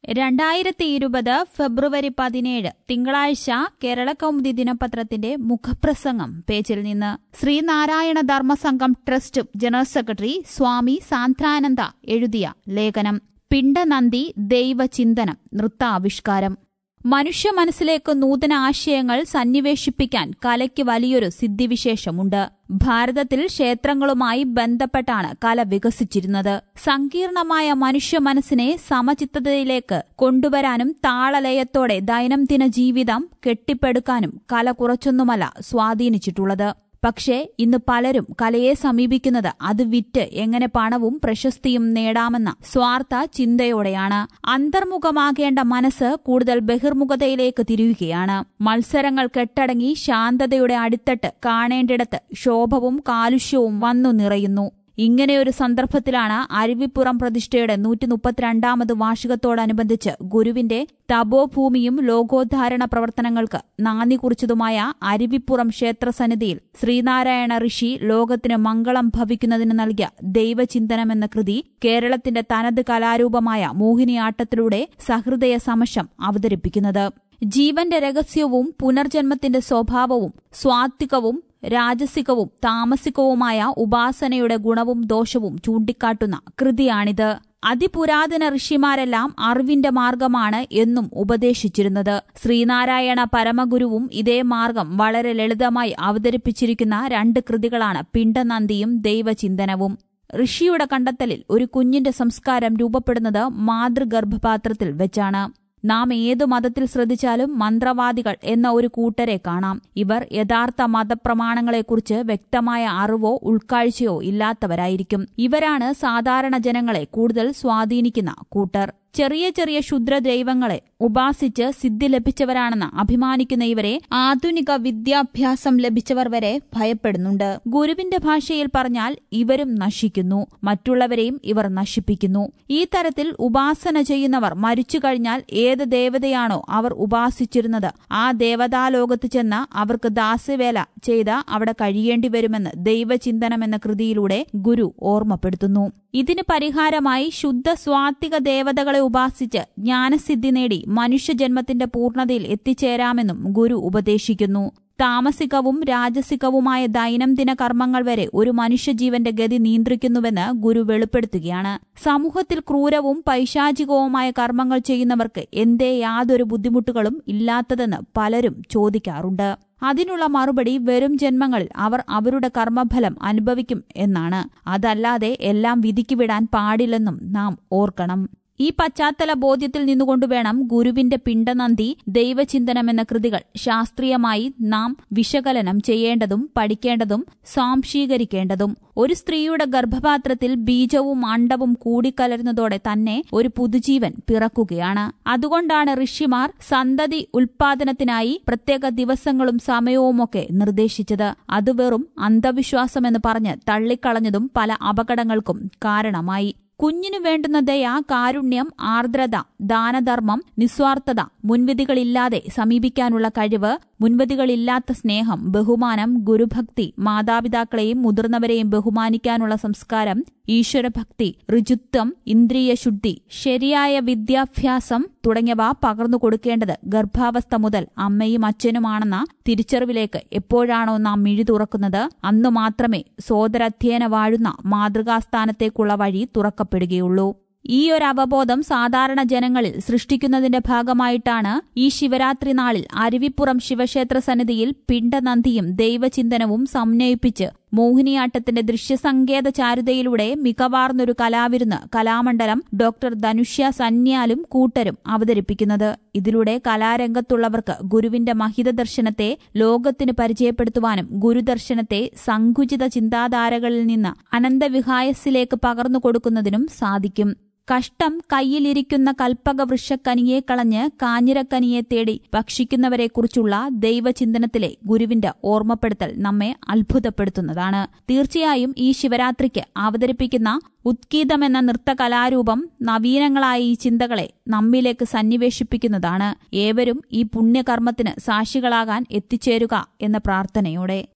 രണ്ടായിരത്തി ഇരുപത് ഫെബ്രുവരി പതിനേഴ് തിങ്കളാഴ്ച കേരള കൗമുദി ദിനപത്രത്തിന്റെ മുഖപ്രസംഗം പേജിൽ നിന്ന് Sreenarayana Dharmasangham trust general secretary Swami Sandrananda എഴുതിയ ലേഖനം പിണ്ടനന്ദി ദൈവചിന്തനം നൃത്താവിഷ്കാരം മനുഷ്യ മനസ്സിലേക്ക് നൂതന ആശയങ്ങൾ സന്നിവേശിപ്പിക്കാൻ കലയ്ക്ക് വലിയൊരു സിദ്ധിവിശേഷമുണ്ട് ഭാരതത്തിൽ ക്ഷേത്രങ്ങളുമായി ബന്ധപ്പെട്ടാണ് കല വികസിച്ചിരുന്നത് സങ്കീർണമായ മനുഷ്യ മനസ്സിനെ സമചിത്തതയിലേക്ക് കൊണ്ടുവരാനും താളലയത്തോടെ ദൈനംദിന ജീവിതം കെട്ടിപ്പടുക്കാനും കല കുറച്ചൊന്നുമല്ല സ്വാധീനിച്ചിട്ടുള്ളത് പക്ഷേ ഇന്ന് പലരും കലയെ സമീപിക്കുന്നത് അത് വിറ്റ് എങ്ങനെ പണവും പ്രശസ്തിയും നേടാമെന്ന സ്വാർത്ഥ ചിന്തയോടെയാണ് അന്തർമുഖമാകേണ്ട മനസ്സ് കൂടുതൽ ബഹിർമുഖതയിലേക്ക് തിരിയുകയാണ് മത്സരങ്ങൾ കെട്ടടങ്ങി ശാന്തതയുടെ അടിത്തട്ട് കാണേണ്ടിടത്ത് ശോഭവും കാലുഷ്യവും വന്നു നിറയുന്നു ഇങ്ങനെയൊരു സന്ദർഭത്തിലാണ് അരുവിപ്പുറം പ്രതിഷ്ഠയുടെ നൂറ്റി മുപ്പത്തിരണ്ടാമത് വാർഷികത്തോടനുബന്ധിച്ച് ഗുരുവിന്റെ തപോഭൂമിയും ലോകോദ്ധാരണ പ്രവർത്തനങ്ങൾക്ക് നാന്ദി കുറിച്ചതുമായ അരുവിപ്പുറം ക്ഷേത്രസന്നിധിയിൽ ശ്രീനാരായണ ഋഷി ലോകത്തിന് മംഗളം ഭവിക്കുന്നതിന് നൽകിയ ദൈവചിന്തനമെന്ന കൃതി കേരളത്തിന്റെ തനത് കലാരൂപമായ മോഹിനിയാട്ടത്തിലൂടെ സഹൃദയ സമശം അവതരിപ്പിക്കുന്നത് ജീവന്റെ രഹസ്യവും പുനർജന്മത്തിന്റെ സ്വഭാവവും സ്വാത്വികവും രാജസികവും താമസികവുമായ ഉപാസനയുടെ ഗുണവും ദോഷവും ചൂണ്ടിക്കാട്ടുന്ന കൃതിയാണിത് അതിപുരാതന ഋഷിമാരെല്ലാം അറിവിന്റെ മാർഗമാണ് എന്നും ഉപദേശിച്ചിരുന്നത് ശ്രീനാരായണ പരമഗുരുവും ഇതേ മാർഗം വളരെ ലളിതമായി അവതരിപ്പിച്ചിരിക്കുന്ന രണ്ട് കൃതികളാണ് പിണ്ടനന്ദിയും ദൈവചിന്തനവും ഋഷിയുടെ കണ്ടെത്തലിൽ ഒരു കുഞ്ഞിന്റെ സംസ്കാരം രൂപപ്പെടുന്നത് മാതൃഗർഭപാത്രത്തിൽ വെച്ചാണ് നാം ഏതു മതത്തിൽ ശ്രദ്ധിച്ചാലും മന്ത്രവാദികൾ എന്ന ഒരു കൂട്ടരെ കാണാം ഇവർ യഥാർത്ഥ മതപ്രമാണങ്ങളെക്കുറിച്ച് വ്യക്തമായ അറിവോ ഉൾക്കാഴ്ചയോ ഇല്ലാത്തവരായിരിക്കും ഇവരാണ് സാധാരണ ജനങ്ങളെ കൂടുതൽ സ്വാധീനിക്കുന്ന കൂട്ടർ ചെറിയ ചെറിയ ക്ഷുദ്ര ദൈവങ്ങളെ ഉപാസിച്ച് സിദ്ധി ലഭിച്ചവരാണെന്ന് അഭിമാനിക്കുന്ന ഇവരെ ആധുനിക വിദ്യാഭ്യാസം ലഭിച്ചവർ വരെ ഭയപ്പെടുന്നുണ്ട് ഗുരുവിന്റെ ഭാഷയിൽ പറഞ്ഞാൽ ഇവരും നശിക്കുന്നു മറ്റുള്ളവരെയും ഇവർ നശിപ്പിക്കുന്നു ഈ തരത്തിൽ ഉപാസന ചെയ്യുന്നവർ മരിച്ചു കഴിഞ്ഞാൽ ഏത് ദേവതയാണോ അവർ ഉപാസിച്ചിരുന്നത് ആ ദേവതാലോകത്ത് ചെന്ന് അവർക്ക് ദാസ്യവേല ചെയ്ത് അവിടെ കഴിയേണ്ടി വരുമെന്ന് ദൈവചിന്തനം എന്ന കൃതിയിലൂടെ ഗുരു ഓർമ്മപ്പെടുത്തുന്നു ഇതിന് പരിഹാരമായി ശുദ്ധ സ്വാത്വിക ദേവതകളെ ഉപാസിച്ച് ജ്ഞാനസിദ്ധി നേടി മനുഷ്യജന്മത്തിന്റെ പൂർണ്ണതയിൽ എത്തിച്ചേരാമെന്നും ഗുരു ഉപദേശിക്കുന്നു താമസികവും രാജസികവുമായ ദൈനംദിന കർമ്മങ്ങൾ വരെ ഒരു മനുഷ്യജീവന്റെ ഗതി നിയന്ത്രിക്കുന്നുവെന്ന് ഗുരു വെളിപ്പെടുത്തുകയാണ് സമൂഹത്തിൽ ക്രൂരവും പൈശാചികവുമായ കർമ്മങ്ങൾ ചെയ്യുന്നവർക്ക് എന്തേ യാതൊരു ബുദ്ധിമുട്ടുകളും ഇല്ലാത്തതെന്ന് പലരും ചോദിക്കാറുണ്ട് അതിനുള്ള മറുപടി വരും ജന്മങ്ങളിൽ അവർ അവരുടെ കർമ്മഫലം അനുഭവിക്കും എന്നാണ് അതല്ലാതെ എല്ലാം വിധിക്ക് വിടാൻ പാടില്ലെന്നും നാം ഓർക്കണം ഈ പശ്ചാത്തല ബോധ്യത്തിൽ നിന്നുകൊണ്ട് വേണം ഗുരുവിന്റെ പിണ്ടനന്ദി ദൈവചിന്തനം എന്ന കൃതികൾ ശാസ്ത്രീയമായി നാം വിശകലനം ചെയ്യേണ്ടതും പഠിക്കേണ്ടതും സ്വാംശീകരിക്കേണ്ടതും ഒരു സ്ത്രീയുടെ ഗർഭപാത്രത്തിൽ ബീജവും അണ്ടവും കൂടിക്കലരുന്നതോടെ തന്നെ ഒരു പുതുജീവൻ പിറക്കുകയാണ് അതുകൊണ്ടാണ് ഋഷിമാർ സന്തതി ഉൽപാദനത്തിനായി പ്രത്യേക ദിവസങ്ങളും സമയവുമൊക്കെ നിർദ്ദേശിച്ചത് അത് വെറും അന്ധവിശ്വാസമെന്ന് പറഞ്ഞ് തള്ളിക്കളഞ്ഞതും പല അപകടങ്ങൾക്കും കാരണമായി കുഞ്ഞിനു വേണ്ടുന്ന ദയ കാരുണ്യം ആർദ്രത ദാനധർമ്മം നിസ്വാർത്ഥത മുൻവിധികളില്ലാതെ സമീപിക്കാനുള്ള കഴിവ് മുൻവിധികളില്ലാത്ത സ്നേഹം ബഹുമാനം ഗുരുഭക്തി മാതാപിതാക്കളെയും മുതിർന്നവരെയും ബഹുമാനിക്കാനുള്ള സംസ്കാരം ഈശ്വരഭക്തി ഋജുത്വം ഇന്ദ്രിയശുദ്ധി ശരിയായ വിദ്യാഭ്യാസം തുടങ്ങിയവ പകർന്നു കൊടുക്കേണ്ടത് ഗർഭാവസ്ഥ മുതൽ അമ്മയും അച്ഛനുമാണെന്ന തിരിച്ചറിവിലേക്ക് എപ്പോഴാണോ നാം മിഴി തുറക്കുന്നത് അന്നു മാത്രമേ സോദരധ്യേന വാഴുന്ന മാതൃകാസ്ഥാനത്തേക്കുള്ള വഴി തുറക്കപ്പെടുകയുള്ളൂ ഈ ഒരു അവബോധം സാധാരണ ജനങ്ങളിൽ സൃഷ്ടിക്കുന്നതിന്റെ ഭാഗമായിട്ടാണ് ഈ ശിവരാത്രി നാളിൽ അരുവിപ്പുറം ശിവക്ഷേത്ര സന്നിധിയിൽ പിണ്ടനന്ദിയും ദൈവചിന്തനവും സമന്വയിപ്പിച്ച് മോഹിനിയാട്ടത്തിന്റെ ദൃശ്യസങ്കേത ചാരുതയിലൂടെ മികവാർന്നൊരു കലാവിരുന്ന് കലാമണ്ഡലം ഡോക്ടർ ധനുഷ്യ സന്യാലും കൂട്ടരും അവതരിപ്പിക്കുന്നത് ഇതിലൂടെ കലാരംഗത്തുള്ളവർക്ക് ഗുരുവിന്റെ മഹിത ദർശനത്തെ ലോകത്തിന് പരിചയപ്പെടുത്തുവാനും ഗുരുദർശനത്തെ സങ്കുചിത ചിന്താധാരകളിൽ നിന്ന് അനന്തവിഹായസിലേക്ക് പകർന്നു കൊടുക്കുന്നതിനും സാധിക്കും കഷ്ടം കയ്യിലിരിക്കുന്ന കൽപ്പകവൃക്ഷക്കനിയെ കളഞ്ഞ് കാഞ്ഞിരക്കനിയെ തേടി ഭക്ഷിക്കുന്നവരെക്കുറിച്ചുള്ള ദൈവചിന്തനത്തിലെ ഗുരുവിന്റെ ഓർമ്മപ്പെടുത്തൽ നമ്മെ അത്ഭുതപ്പെടുത്തുന്നതാണ് തീർച്ചയായും ഈ ശിവരാത്രിക്ക് അവതരിപ്പിക്കുന്ന ഉത്കീതമെന്ന നൃത്തകലാരൂപം നവീനങ്ങളായ ഈ ചിന്തകളെ നമ്മിലേക്ക് സന്നിവേശിപ്പിക്കുന്നതാണ് ഏവരും ഈ പുണ്യകർമ്മത്തിന് സാക്ഷികളാകാൻ എത്തിച്ചേരുക എന്ന പ്രാർത്ഥനയോടെ